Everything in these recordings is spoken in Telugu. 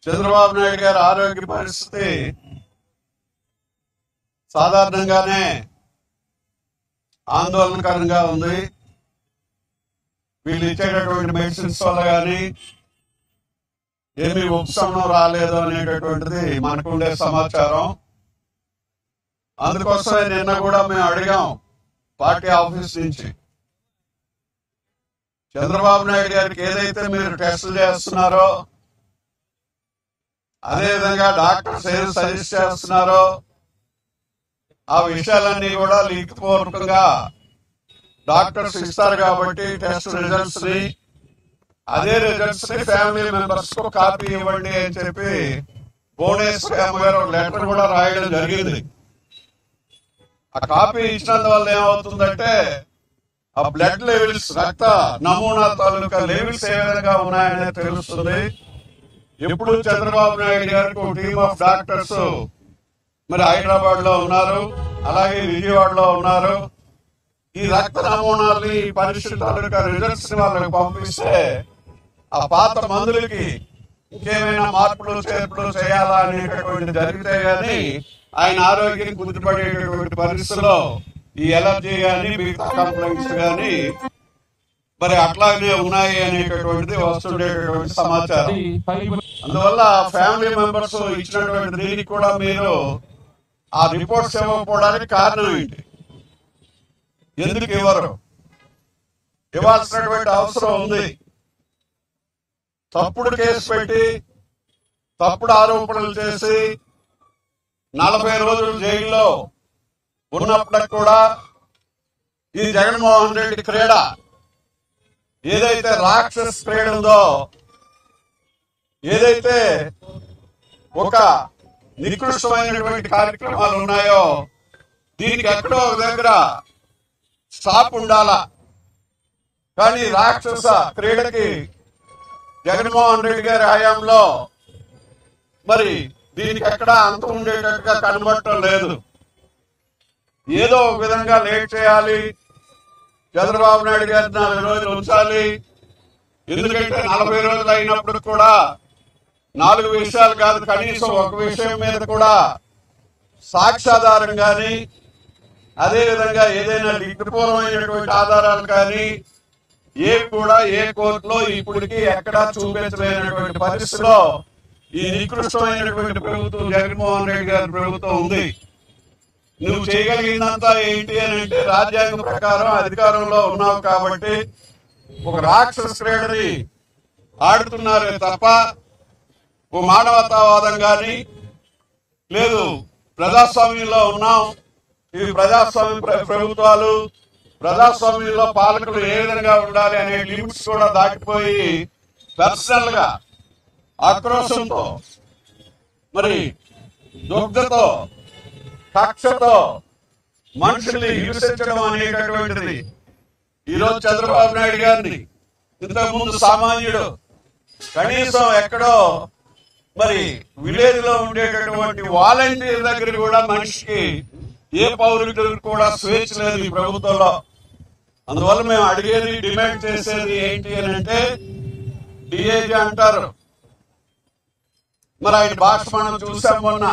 చంద్రబాబు నాయుడు గారి ఆరోగ్య పరిస్థితి సాధారణంగానే ఆందోళనకరంగా ఉంది వీళ్ళు ఇచ్చేటటువంటి మెడిసిన్స్ వల్ల కానీ ఏమీ ఉపశమనం రాలేదు అనేటటువంటిది మనకు ఉండే సమాచారం అందుకోసమే నిన్న కూడా మేము అడిగాం పార్టీ ఆఫీస్ నుంచి చంద్రబాబు నాయుడు గారికి ఏదైతే మీరు టెస్టులు చేస్తున్నారో అదే విధంగా డాక్టర్స్ ఏం సజెస్ట్ చేస్తున్నారో ఆ విషయాలన్నీ కూడా లీక్ పూర్వకంగా డాక్టర్స్ ఇస్తారు కాబట్టి టెస్ట్ రిజల్ట్స్ ని అదే రిజల్ట్స్ ని ఫ్యామిలీ మెంబర్స్ కు కాపీ ఇవ్వండి అని చెప్పి భువనేశ్వరి అమ్మగారు ఒక లెటర్ కూడా రాయడం జరిగింది ఆ కాపీ ఇచ్చినందువల్ల ఏమవుతుందంటే ఆ బ్లడ్ లెవెల్స్ రక్త నమూనా తాలూకా లెవెల్స్ ఏ విధంగా ఉన్నాయనేది తెలుస్తుంది ఎప్పుడు చంద్రబాబు నాయుడు గారికి ఒక టీమ్ ఆఫ్ డాక్టర్స్ మరి హైదరాబాద్ లో ఉన్నారు అలాగే విజయవాడలో ఉన్నారు ఈ రక్త నమూనాల్ని ఈ పరీక్ష తాలూకా రిజల్ట్స్ ని వాళ్ళకి పంపిస్తే ఆ పాత మందులకి ఇంకేమైనా మార్పులు చేర్పులు చేయాలా అనేటటువంటి జరిగితే గాని ఆయన ఆరోగ్యం కుదిరిపడేటటువంటి పరిస్థితుల్లో ఈ ఎలర్జీ గాని మిగతా కంప్లైంట్స్ గాని మరి అట్లాగే ఉన్నాయి అనేటటువంటిది వస్తుండేటటువంటి సమాచారం అందువల్ల ఫ్యామిలీ మెంబర్స్ ఇచ్చినటువంటి దీనికి కూడా మీరు ఆ రిపోర్ట్స్ ఇవ్వకపోవడానికి కారణం ఏంటి ఎందుకు ఇవ్వరు ఇవ్వాల్సినటువంటి అవసరం ఉంది తప్పుడు కేసు పెట్టి తప్పుడు ఆరోపణలు చేసి నలభై రోజులు జైల్లో ఉన్నప్పటికి కూడా ఈ జగన్మోహన్ రెడ్డి క్రీడ ఏదైతే రాక్షస్ క్రీడ ఉందో ఏదైతే ఒక నికృష్టమైనటువంటి కార్యక్రమాలు ఉన్నాయో దీనికి ఎక్కడో ఒక దగ్గర స్టాప్ ఉండాలా కానీ రాక్షస క్రీడకి జగన్మోహన్ రెడ్డి గారి హయాంలో మరి దీనికి ఎక్కడ అంతం ఉండేటట్టుగా కనబడటం లేదు ఏదో ఒక విధంగా లేట్ చేయాలి చంద్రబాబు నాయుడు గారిని నాలుగు రోజులు ఉంచాలి ఎందుకంటే నలభై రోజులు అయినప్పుడు కూడా నాలుగు విషయాలు కాదు కనీసం ఒక విషయం మీద కూడా సాక్ష్యాధారం కానీ అదే విధంగా ఏదైనా లిఖితపూర్వమైనటువంటి ఆధారాలు కానీ ఏ కూడా ఏ కోర్టులో ఇప్పటికీ ఎక్కడా చూపించలేనటువంటి పరిస్థితిలో ఈ నికృష్టమైనటువంటి ప్రభుత్వం జగన్మోహన్ రెడ్డి గారి ప్రభుత్వం ఉంది నువ్వు చేయగలిగినంత ఏంటి అని అంటే రాజ్యాంగం ప్రకారం అధికారంలో ఉన్నావు కాబట్టి ఒక రాక్షస క్రీడని ఆడుతున్నారే తప్ప ఓ మానవతావాదం కానీ లేదు ప్రజాస్వామ్యంలో ఉన్నాం ఇవి ప్రజాస్వామ్య ప్ర- ప్రభుత్వాలు ప్రజాస్వామ్యంలో పాలకులు ఏ విధంగా ఉండాలి అనే లిమిట్స్ కూడా దాటిపోయి పర్సనల్ గా ఆక్రోశంతో మరి దుగ్ధతో కక్షతో మనుషుల్ని హింసించడం అనేటటువంటిది ఈరోజు చంద్రబాబు నాయుడు గారిని ఇంతకు ముందు సామాన్యుడు కనీసం ఎక్కడో మరి విలేజ్ లో ఉండేటటువంటి వాలంటీర్ దగ్గర కూడా మనిషికి ఏ పౌరుడికి కూడా స్వేచ్ఛ లేదు ఈ ప్రభుత్వంలో అందువల్ల మేము అడిగేది డిమాండ్ చేసేది ఏంటి అని అంటే డిఏజీ అంటారు మరి ఆయన భాష మనం చూసాం మొన్న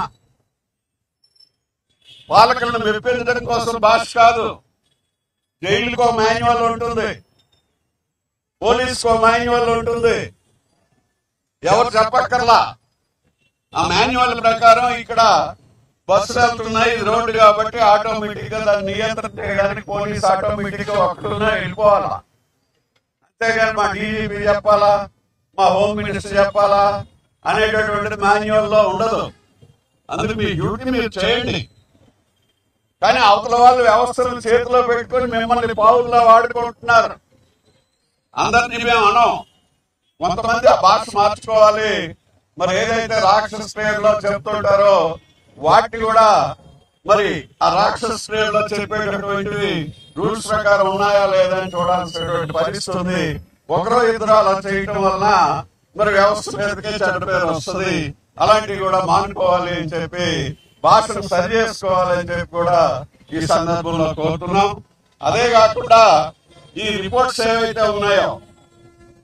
పాలకులను మెప్పించడం కోసం భాష కాదు జైలుకో మాన్యువల్ ఉంటుంది పోలీసుకో మాన్యువల్ ఉంటుంది ఎవరు చెప్పక్కర్లా ఆ మాన్యువల్ ప్రకారం ఇక్కడ బస్సులు వెళ్తున్నాయి ఇది రోడ్డు కాబట్టి ఆటోమేటిక్ గా దాన్ని నియంత్రణ చేయడానికి పోలీస్ ఆటోమేటిక్ గా ఒక్కడున్నా వెళ్ళిపోవాలా అంతేగాని మా డీజీపీ చెప్పాలా మా హోమ్ మినిస్టర్ చెప్పాలా అనేటటువంటి మాన్యువల్ లో ఉండదు అందుకు మీ డ్యూటీ మీరు చేయండి కానీ అవతల వాళ్ళు వ్యవస్థలను చేతిలో పెట్టుకొని మిమ్మల్ని పావుల్లో వాడుకుంటున్నారు అందరినీ మేము అనం కొంతమంది ఆ భాష మార్చుకోవాలి మరి ఏదైతే రాక్షస శ్రేణిలో చెప్తుంటారో వాటిని కూడా మరి ఆ రాక్షస శ్రేణిలో చెప్పేటటువంటివి రూల్స్ ప్రకారం ఉన్నాయా లేదా అని చూడాల్సినటువంటి పరిస్థితి ఉంది ఒకరో ఇద్దరు అలా చేయటం వలన మరి వ్యవస్థ మీదకే చెడ్డ పేరు వస్తుంది అలాంటివి కూడా మానుకోవాలి అని చెప్పి భాషను సరి చేసుకోవాలని చెప్పి కూడా ఈ సందర్భంలో కోరుతున్నాం అదే కాకుండా ఈ రిపోర్ట్స్ ఏవైతే ఉన్నాయో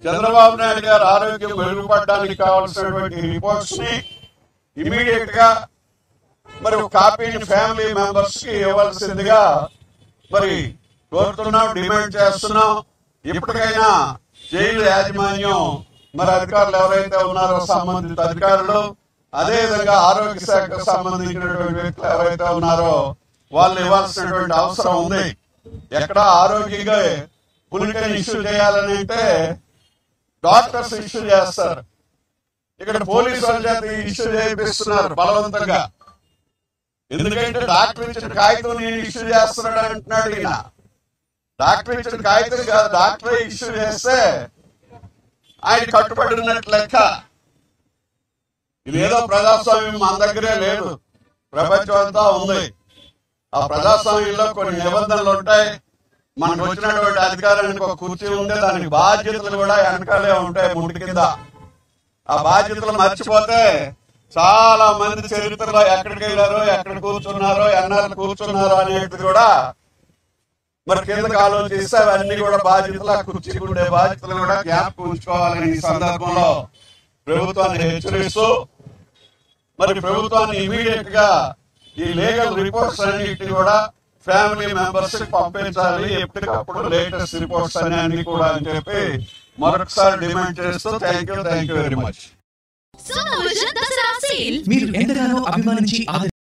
చంద్రబాబు నాయుడు గారు ఆరోగ్యం మెరుగుపడడానికి కావాల్సినటువంటి రిపోర్ట్స్ ని ఇమీడియట్ గా మరి ఒక కాపీని ఫ్యామిలీ మెంబర్స్ కి ఇవ్వాల్సిందిగా మరి కోరుతున్నాం డిమాండ్ చేస్తున్నాం ఇప్పటికైనా జైలు యాజమాన్యం మరి అధికారులు ఎవరైతే ఉన్నారో సంబంధిత అధికారులు అదే విధంగా ఆరోగ్య శాఖకు సంబంధించినటువంటి వ్యక్తులు ఎవరైతే ఉన్నారో వాళ్ళు ఇవ్వాల్సినటువంటి అవసరం ఉంది ఎక్కడ ఆరోగ్యంగా పులికని ఇష్యూ చేయాలని అంటే డాక్టర్స్ ఇష్యూ చేస్తారు ఇక్కడ పోలీసు వాళ్ళ చేత ఇష్యూ చేపిస్తున్నారు బలవంతంగా ఎందుకంటే డాక్టర్ ఇచ్చిన కాగితం నేను ఇష్యూ చేస్తున్నాడు అంటున్నాడు ఈయన డాక్టర్ ఇచ్చిన కాగితం కాదు డాక్టర్ ఇష్యూ చేస్తే ఆయన కట్టుబడి ఉన్నట్టు లెక్క ఇది ఏదో ప్రజాస్వామ్యం మన దగ్గరే లేదు ప్రపంచం అంతా ఉంది ఆ ప్రజాస్వామ్యంలో కొన్ని నిబంధనలు ఉంటాయి మనకు వచ్చినటువంటి అధికారానికి ఒక కుర్చీ ఉంటే దానికి బాధ్యతలు కూడా వెనకాలే ఉంటాయి ముందు కింద ఆ బాధ్యతలు మర్చిపోతే చాలా మంది చరిత్రలో ఎక్కడికి వెళ్ళారో ఎక్కడ కూర్చున్నారో ఎన్నాళ్ళు కూర్చున్నారో అనేది కూడా మరి కిందకి ఆలోచిస్తే అవన్నీ కూడా బాధ్యతలు ఆ కుర్చీకి ఉండే బాధ్యతలు కూడా జ్ఞాపకం ఉంచుకోవాలని ఈ సందర్భంలో ప్రభుత్వాన్ని హెచ్చరిస్తూ మరి ప్రభుత్వాన్ని ఇమీడియట్ గా ఈ లీగల్ రిపోర్ట్స్ అన్నిటిని కూడా ఫ్యామిలీ మెంబర్స్ కి పంపించాలి ఎప్పటికప్పుడు లేటెస్ట్ రిపోర్ట్స్ అన్ని కూడా అని చెప్పి మరొకసారి డిమాండ్ చేస్తూ thank you thank you very much Sona vision Dasara sale మీరు ఎంతగానో అభిమానించి ఆదరి